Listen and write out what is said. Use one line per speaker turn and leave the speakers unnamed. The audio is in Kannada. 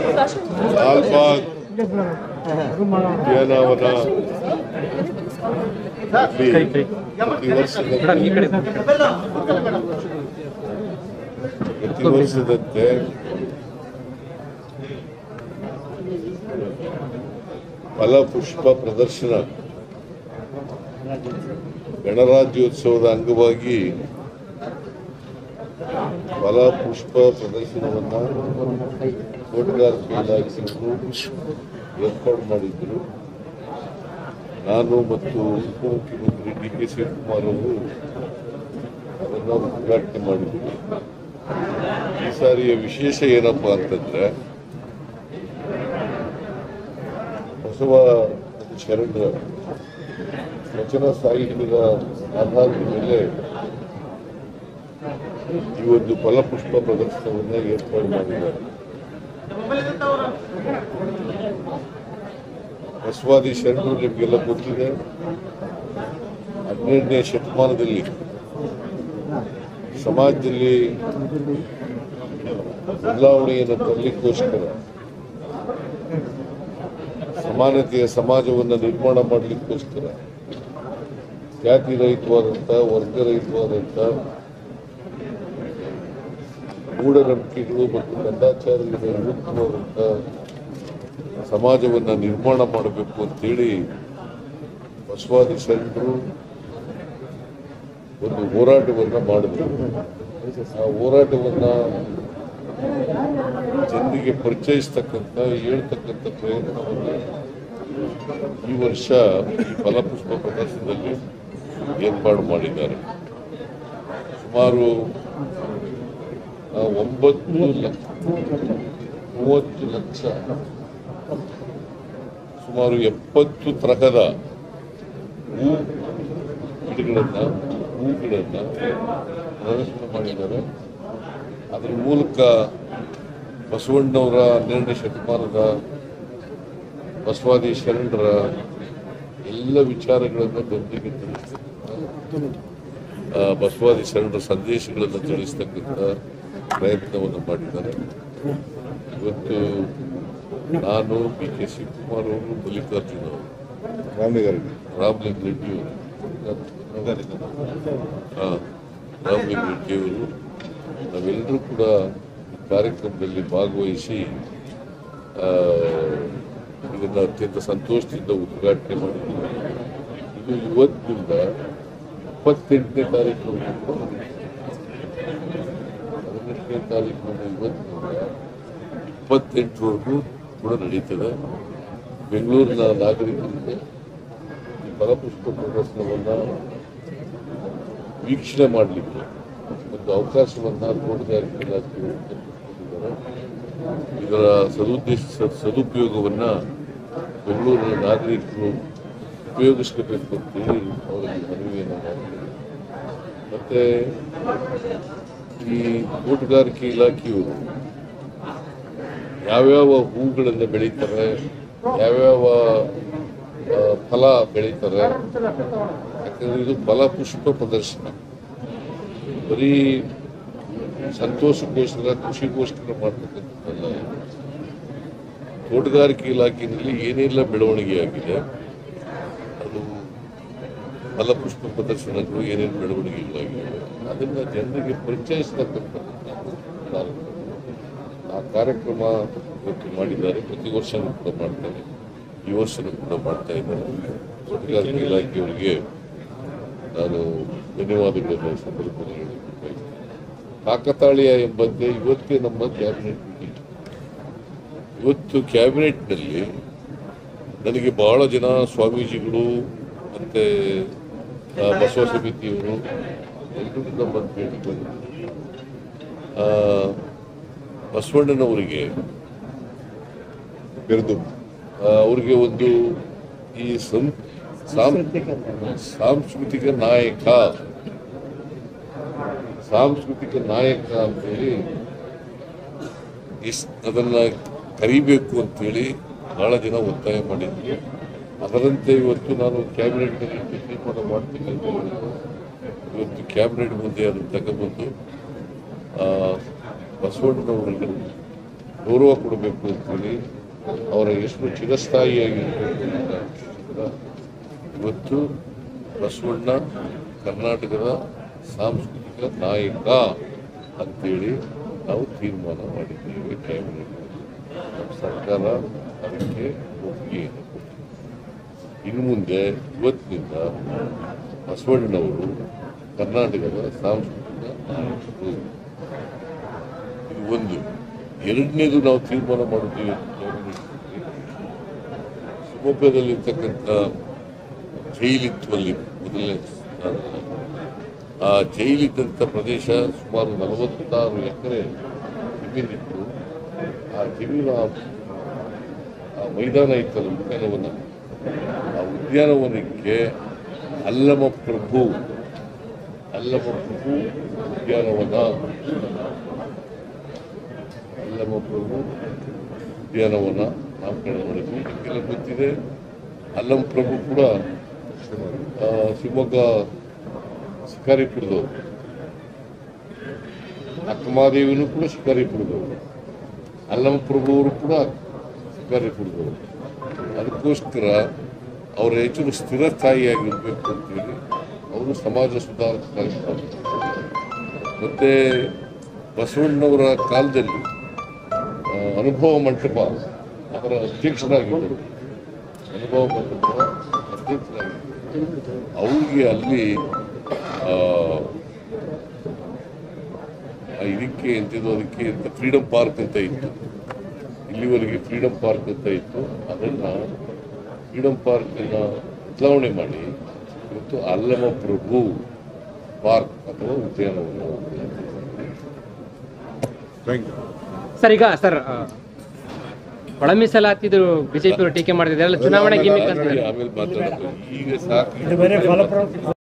ಲಾಲ್ಬಾಗ್ ಉದ್ಯಾನವನ ಇಲ್ಲಿ ಪ್ರತಿ ವರ್ಷದಂತೆ ಪ್ರತಿ ವರ್ಷದಂತೆ ಫಲಪುಷ್ಪ ಪ್ರದರ್ಶನ ಗಣರಾಜ್ಯೋತ್ಸವದ ಅಂಗವಾಗಿ ಫಲಪುಷ್ಪ ಪ್ರದರ್ಶನವನ್ನು ತೋಟಗಾರಿಕೆ ಇಲಾಖೆಯವರು ಏರ್ಪಾಡು ಮಾಡಿದ್ದರು ನಾನು ಮತ್ತು ಉಪಮುಖ್ಯಮಂತ್ರಿ ಡಿ ಕೆ ಶಿವಕುಮಾರ್ ಅವರು ಅದನ್ನು ಉದ್ಘಾಟನೆ ಮಾಡಿದ್ವಿ ಈ ಸಾರಿಯ ವಿಶೇಷ ಏನಪ್ಪಾ ಅಂತಂದ್ರೆ ಬಸವ ಮತ್ತು ಶರಣರ ವಚನ ಸಾಹಿತ್ಯದ ಆಧಾರದ ಮೇಲೆ ಈ ಒಂದು ಫಲಪುಷ್ಪ ಪ್ರದರ್ಶನವನ್ನು ಏರ್ಪಾಡು ಮಾಡಿದ್ದಾರೆ ಬಸವಾದಿ ಶರಣರು ನಿಮಗೆಲ್ಲ ಗೊತ್ತಿದೆ ಹದಿನೆಂಟನೇ ಶತಮಾನದಲ್ಲಿ ಸಮಾಜದಲ್ಲಿ ಬದಲಾವಣೆಯನ್ನು ತರಲಿಕ್ಕೋಸ್ಕರ ಸಮಾನತೆಯ ಸಮಾಜವನ್ನು ನಿರ್ಮಾಣ ಮಾಡಲಿಕ್ಕೋಸ್ಕರ ಜಾತಿ ರಹಿತವಾದಂಥ ವರ್ಗರಹಿತವಾದಂಥ ಮೂಢನಂಬಿಕೆಗಳು ಮತ್ತು ಕಂದಾಚಾರಗಳ ವಿರುದ್ಧವಾದಂಥ ಸಮಾಜವನ್ನು ನಿರ್ಮಾಣ ಮಾಡಬೇಕು ಅಂತೇಳಿ ಬಸವಾದಿ ಶರಣರು ಒಂದು ಹೋರಾಟವನ್ನು ಮಾಡಿದರು ಆ ಹೋರಾಟವನ್ನು ಜನರಿಗೆ ಪರಿಚಯಿಸ್ತಕ್ಕಂಥ ಹೇಳ್ತಕ್ಕಂಥ ಪ್ರಯತ್ನವನ್ನು ಈ ವರ್ಷ ಈ ಫಲಪುಷ್ಪ ಪ್ರದರ್ಶನದಲ್ಲಿ ಏರ್ಪಾಡು ಮಾಡಿದ್ದಾರೆ ಸುಮಾರು ಆ, ಒಂಬತ್ತು ಲಕ್ಷ ಮೂವತ್ತು ಲಕ್ಷ ಸುಮಾರು ಎಪ್ಪತ್ತು ತರಹದ ಹೂ ಗಿಡಗಳನ್ನ ಹೂಗಳನ್ನ ಪ್ರದರ್ಶನ ಮಾಡಿದ್ದಾರೆ ಅದರ ಮೂಲಕ ಬಸವಣ್ಣವರ ಹನ್ನೆರಡನೇ ಶತಮಾನದ ಬಸವಾದಿ ಶರಣರ ಎಲ್ಲ ವಿಚಾರಗಳನ್ನು ಜನರಿಗೆ ತಿಳಿಸ್ತಕ್ಕಂಥ ಆ, ಬಸವಾದಿ ಶರಣರ ಸಂದೇಶಗಳನ್ನು ತಿಳಿಸ್ತಕ್ಕಂಥ ಪ್ರಯತ್ನವನ್ನು ಮಾಡಿದ್ದಾರೆ ಇವತ್ತು ನಾನು ಬಿ ಕೆ ಶಿವಕುಮಾರ್ ಅವರು ಮಲ್ಲಿಕಾರ್ಜುನ ಅವರು ರಾಮಲಿಂಗಾರೆಡ್ಡಿ ರಾಮಲಿಂಗಾರೆಡ್ಡಿ ಅವರು ಹಾ, ರಾಮಲಿಂಗಾರೆಡ್ಡಿ ಅವರು ನಾವೆಲ್ಲರೂ ಕೂಡ ಈ ಕಾರ್ಯಕ್ರಮದಲ್ಲಿ ಭಾಗವಹಿಸಿ ಆ, ಇದನ್ನು ಅತ್ಯಂತ ಸಂತೋಷದಿಂದ ಉದ್ಘಾಟನೆ ಮಾಡಿದ್ದೀವಿ ಇದು ಇವತ್ತಿನಿಂದ ಇಪ್ಪತ್ತೆಂಟನೇ ತಾರೀಕು ಹದಿನೆಂಟನೇ ತಾರೀಕಿನ ಇವತ್ತಿನಿಂದ ಇಪ್ಪತ್ತೆಂಟರವರೆಗೂ ಕೂಡ ನಡೀತದೆ ಬೆಂಗಳೂರಿನ ನಾಗರಿಕರಿಗೆ ಈ ಫಲಪುಷ್ಪ ಪ್ರದರ್ಶನವನ್ನು ವೀಕ್ಷಣೆ ಮಾಡಲಿಕ್ಕೆ ಒಂದು ಅವಕಾಶವನ್ನು ತೋಟಗಾರಿಕೆ ಇಲಾಖೆಯವರು ಕಲ್ಪಿಸಿಕೊಂಡಿದ್ದಾರೆ ಇದರ ಸದುದ್ದೇಶ ಸದುಪಯೋಗವನ್ನು ಬೆಂಗಳೂರಿನ ನಾಗರಿಕರು ಉಪಯೋಗಿಸ್ಕೋಬೇಕು ಅಂತೇಳಿ ಅವರಿಗೆ ಮನವಿಯನ್ನು ಮಾಡಿದ್ದಾರೆ ಮತ್ತೆ ಈ ತೋಟಗಾರಿಕೆ ಇಲಾಖೆಯವರು ಯಾವ್ಯಾವ ಹೂಗಳನ್ನು ಬೆಳೀತಾರೆ ಯಾವ್ಯಾವ ಆ, ಫಲ ಬೆಳೀತಾರೆ ಯಾಕಂದ್ರೆ ಇದು ಫಲಪುಷ್ಪ ಪ್ರದರ್ಶನ ಬರೀ ಸಂತೋಷಕ್ಕೋಸ್ಕರ ಖುಷಿಗೋಸ್ಕರ ಮಾಡ್ತಕ್ಕಂಥದ್ದಲ್ಲ ತೋಟಗಾರಿಕೆ ಇಲಾಖೆಯಲ್ಲಿ ಏನೆಲ್ಲ ಬೆಳವಣಿಗೆ ಆಗಿದೆ ಅದು ಫಲಪುಷ್ಪ ಪ್ರದರ್ಶನಗಳು ಏನೇನು ಬೆಳವಣಿಗೆಗಳಾಗಿವೆ ಅದನ್ನು ಜನರಿಗೆ ಪರಿಚಯಿಸತಕ್ಕಂಥ ಕಾರ್ಯಕ್ರಮ. ಆ ಕಾರ್ಯಕ್ರಮ ಇವತ್ತು ಮಾಡಿದ್ದಾರೆ ಪ್ರತಿ ವರ್ಷನೂ ಕೂಡ ಮಾಡ್ತಾರೆ ಈ ವರ್ಷನೂ ಕೂಡ ಮಾಡ್ತಾ ಇದ್ದಾರೆ ತೋಟಗಾರಿಕೆ ಇಲಾಖೆಯವರಿಗೆ ನಾನು ಧನ್ಯವಾದಗಳನ್ನು ಈ ಸಂದರ್ಭದಲ್ಲಿ ಹೇಳಬೇಕಾಗಿದೆ ಕಾಕತಾಳೀಯ ಎಂಬಂತೆ ಇವತ್ತೇ ನಮ್ಮ ಕ್ಯಾಬಿನೆಟ್ ಮೀಟಿಂಗ್ ಇವತ್ತು ಕ್ಯಾಬಿನೆಟ್ನಲ್ಲಿ ನನಗೆ ಬಹಳ ಜನ ಸ್ವಾಮೀಜಿಗಳು ಮತ್ತೆ ಆ, ಬಸವ ಸಮಿತಿಯವರು ಎಲ್ಲರೂ ಕೂಡ ಬಂದು ಭೇಟಿ ಬಂದಿದ್ರು. ಆ, ಬಸವಣ್ಣನವರಿಗೆ ಬಿರುದು ಆ, ಅವ್ರಿಗೆ ಒಂದು ಈ ಸಂ ಸಾಂ- ಸಾಂಸ್ಕೃತಿಕ ನಾಯಕ ಸಾಂಸ್ಕೃತಿಕ ನಾಯಕ ಅಂತೇಳಿ ಇಸ್ ಅದನ್ನ ಕರಿಬೇಕು ಅಂತೇಳಿ ಬಹಳ ಜನ ಒತ್ತಾಯ ಮಾಡಿದ್ರು ಅದರಂತೆ ಇವತ್ತು ನಾನು ಕ್ಯಾಬಿನೆಟ್ನಲ್ಲಿ ತೀರ್ಮಾನ ಮಾಡ್ತೀನಿ ಅಂತ ಹೇಳಿದ್ರು. ಇವತ್ತು ಕ್ಯಾಬಿನೆಟ್ ಮುಂದೆ ಅದನ್ನು ತಗೊಂಡ್ಬಂದು ಆ, ಬಸವಣ್ಣನವರಿಗೆ ಗೌರವ ಕೊಡಬೇಕು ಅಂತೇಳಿ ಅವರ ಎಷ್ಟು ಚಿರಸ್ಥಾಯಿಯಾಗಿರ್ಬೇಕು ಅಂತ ಕೂಡ ಇವತ್ತು ಬಸವಣ್ಣ ಕರ್ನಾಟಕದ ಸಾಂಸ್ಕೃತಿಕ ನಾಯಕ ಅಂತೇಳಿ ನಾವು ತೀರ್ಮಾನ ಮಾಡಿದ್ದೇವೆ ಕ್ಯಾಬಿನೆಟ್ ನಮ್ಮ ಸರ್ಕಾರ ಅದಕ್ಕೆ ಒಪ್ಪಿಗೆಯನ್ನು ಕೊಟ್ಟಿದೆ ಇನ್ನು ಮುಂದೆ ಇವತ್ತಿನಿಂದ ಬಸವಣ್ಣನವರು ಕರ್ನಾಟಕದ ಸಾಂಸ್ಕೃತಿಕ ನಾಯಕರು ಇದು ಒಂದು ಎರಡನೇದು ನಾವು ತೀರ್ಮಾನ ಮಾಡಿದ್ದೀವಿ ಕ್ಯಾಬಿನೆಟ್ನಲ್ಲಿ. ಶಿವಮೊಗ್ಗದಲ್ಲಿರ್ತಕ್ಕಂಥ ಜೈಲಿತ್ವಲ್ಲಿ ಮೊದಲನೇ ಸ್ಥಾನದಲ್ಲಿ. ಆ ಜೈಲಿದ್ದಂಥ ಪ್ರದೇಶ ಸುಮಾರು ನಲವತ್ತಾರು ಎಕರೆ ಜಮೀನಿತ್ತು ಆ ಜಮೀನು ಆ- ಆ ಮೈದಾನ ಇತ್ತಲ್ಲ ಉದ್ಯಾನವನ ಆ ಉದ್ಯಾನವನಕ್ಕೆ ಅಲ್ಲಮ ಪ್ರಭು ಅಲ್ಲಮ ಪ್ರಭು ಉದ್ಯಾನವನ ಅಲ್ಲಮ ಪ್ರಭು ಉದ್ಯಾನವನ ನಾಮಕರಣ ಮಾಡಿದ್ವಿ ನಿಮಗೆಲ್ಲ ಗೊತ್ತಿದೆ ಅಲ್ಲಮ ಪ್ರಭು ಕೂಡ ಆ, ಶಿವಮೊಗ್ಗ ಶಿಕಾರಿಪುರದವರು ಅಕ್ಕಮಾದೇವಿನೂ ಕೂಡ ಶಿಕಾರಿಪುರದವರು ಅಲ್ಲಮ ಪ್ರಭು ಅವರು ಕೂಡ ಶಿಕಾರಿಪುರದವರು ಅದಕ್ಕೋಸ್ಕರ ಅವರ ಹೆಚ್ಚು ಸ್ಥಿರಸ್ಥಾಯಿಯಾಗಿರ್ಬೇಕು ಅಂತೇಳಿ ಅವರು ಸಮಾಜ ಸುಧಾರಕರಾಗಿ ಮತ್ತೆ ಬಸವಣ್ಣವರ ಕಾಲದಲ್ಲಿ ಆ, ಅನುಭವ ಮಂಟಪ ಅದರ ಅಧ್ಯಕ್ಷರಾಗಿದ್ದರು ಅನುಭವ ಮಂಟಪದ ಅಧ್ಯಕ್ಷರಾಗಿದ್ದರು ಅವ್ರಿಗೆ ಅಲ್ಲಿ ಆ, ಆ ಇದಕ್ಕೆ ಎಂತಿದ್ದು ಅದಕ್ಕೆ ಅಂತ ಫ್ರೀಡಮ್ ಪಾರ್ಕ್ ಅಂತ ಇತ್ತು ಇಲ್ಲಿವರೆಗೆ ಫ್ರೀಡಮ್ ಪಾರ್ಕ್ ಅಂತ ಇತ್ತು ಅದನ್ನ ಫ್ರೀಡಮ್ ಪಾರ್ಕನ್ನ ಬದಲಾವಣೆ ಮಾಡಿ ಇವತ್ತು ಅಲ್ಲಮ ಪ್ರಭು ಪಾರ್ಕ್ ಅಥವಾ ಉದ್ಯಾನವನ
ಥ್ಯಾಂಕ್ ಯು
ಸರ್ ಈಗ ಸರ್ ಆ, ಒಳ ಮೀಸಲಾತಿದು ಬಿಜೆಪಿ ಟೀಕೆ ಮಾಡ್ತಿದ್ದಾರೆ ಚುನಾವಣೆ ಗಿಮಿಕ್ ಅಂತ
ಆಮೇಲೆ ಮಾತಾಡೋದು ಈಗ ಸಾಕು
ಇದು ಬೇರೆ ಫಲಪ್ರದ